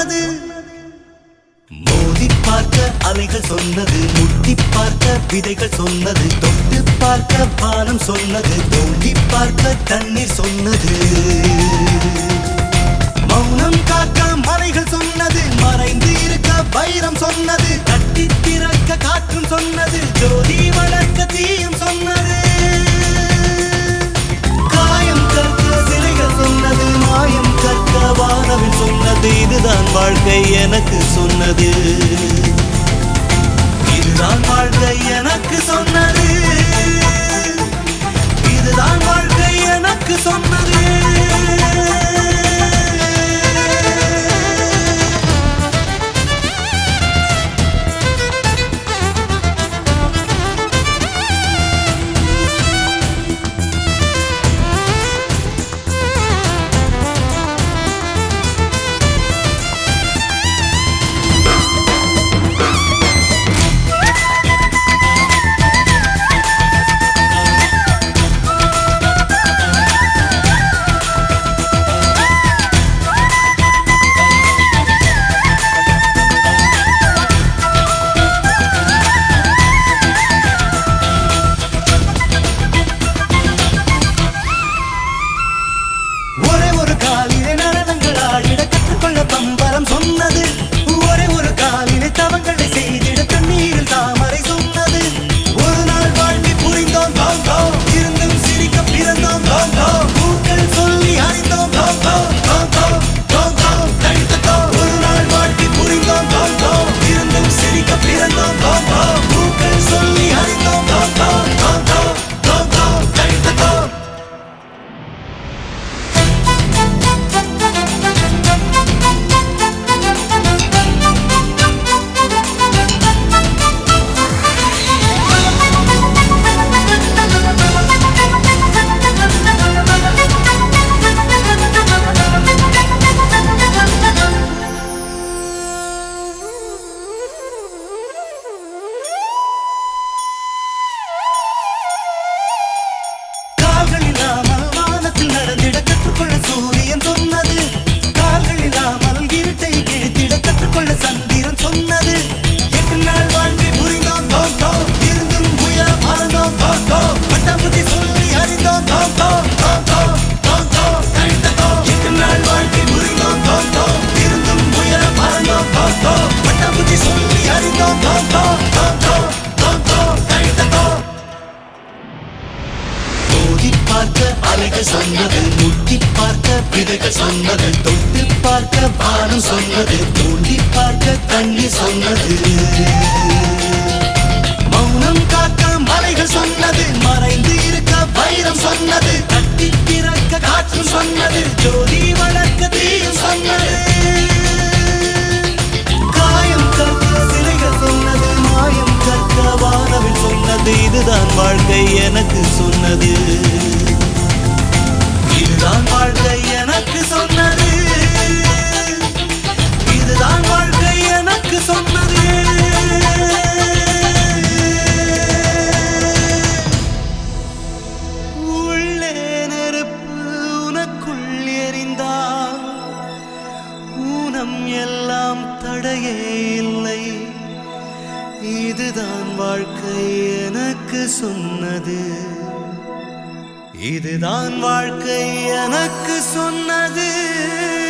சொன்னது மோதி பார்க்க அலைகள் சொன்னது முட்டி பார்க்க விதைகள் சொன்னது தொட்டு பார்க்க பானம் சொன்னது தோண்டி பார்க்க தண்ணீர் சொன்னது மௌனம் காக்க மலைகள் சொன்னது மறைந்து இருக்க வைரம் சொன்னது தட்டி திறக்க காற்றும் சொன்னது ஜோதி வளர்க்க தீயும் சொன்னது காயம் கற்க சிலைகள் சொன்னது மாயம் கற்க வானவில் சொன்னது இதுதான் வாழ்க்கை எனக்கு சொன்னது இதுதான் வாழ்க்கை எனக்கு சொன்னது இதுதான் வாழ்க்கை எனக்கு சொன்னது ஒரே ஒரு காலிலே நடனங்கள் ஆடிட கற்றுக்கொள்ள பம்பரம் சொன்னது ஒரே ஒரு காலிலே தவங்களை செய்திட தண்ணீரில் தாமரை சொன்னது ஒரு நாள் வாழ்க்கை புரிந்தோம் தோம் தோம் இருந்தும் சிரிக்க பிறந்தோம் தோம் தோம் பூக்கள் சொல்லி அறிந்தோம் தோம் தோம் தோம் தோம் தோம் தோம் கழித்த தோம் ஒரு நாள் வாழ்க்கை புரிந்தோம் தோம் தோம் இருந்தும் சிரிக்க பிறந்தோம் தோம் தோம் பூக்கள் சொல்லி அறிந்தோம் தோம் தோம் தோம் தோம் தோம் தோம் கழித்த தோம் கால்கள் இல்லாமல் வானத்தில் நடந்திட கற்றுக்கொள்ள சூரியன் சொன்னது கால்கள் இல்லாமல் இருட்டை கிழித்திட கற்றுக்கொள்ள சந்திரன் சொன்னது எட்டு நாள் வாழ்க்கை புரிந்தோம் தோம் தோம் இருந்தும் உயர மறந்தோம் தோம் தோம் பட்டாம்பூச்சி சொல்லி அறிந்தோம் தோம் தோம் தோம் தோம் தோம் தோம் கழித்த தோம் எட்டு நாள் வாழ்க்கை புரிந்தோம் தோம் தோம் இருந்தும் உயர மறந்தோம் தோம் தோம் பட்டாம்பூச்சி சொல்லி அறிந்தோம் தோம் தோம் தோம் தோம் தோம் தோம் கழித்த தோம் மோதி பார்க்க அலைகள் சொன்னது முட்டி பார்க்க விதைகள் சொன்னது தொட்டு பார்க்க வானம் சொன்னது தோண்டி பார்க்க தண்ணீர் சொன்னது மௌனம் காக்க மலைகள் சொன்னது மறைந்து இருக்க வைரம் சொன்னது தட்டி திறக்க காற்றும் சொன்னது ஜோதி வளர்க்க தீயும் சொன்னது காயம் கற்க சிலைகள் சொன்னது மாயம் கற்க வானவில் சொன்னது இதுதான் வாழ்க்கை எனக்கு சொன்னது இதுதான் வாழ்க்கை எனக்கு சொன்னது இதுதான் வாழ்க்கை எனக்கு சொன்னது உள்ளே நெருப்பு உனக்குள் எரிந்தால் ஊனம் எல்லாம் தடையே இல்லை இதுதான் வாழ்க்கை எனக்கு சொன்னது இதுதான் வாழ்க்கை எனக்கு சொன்னது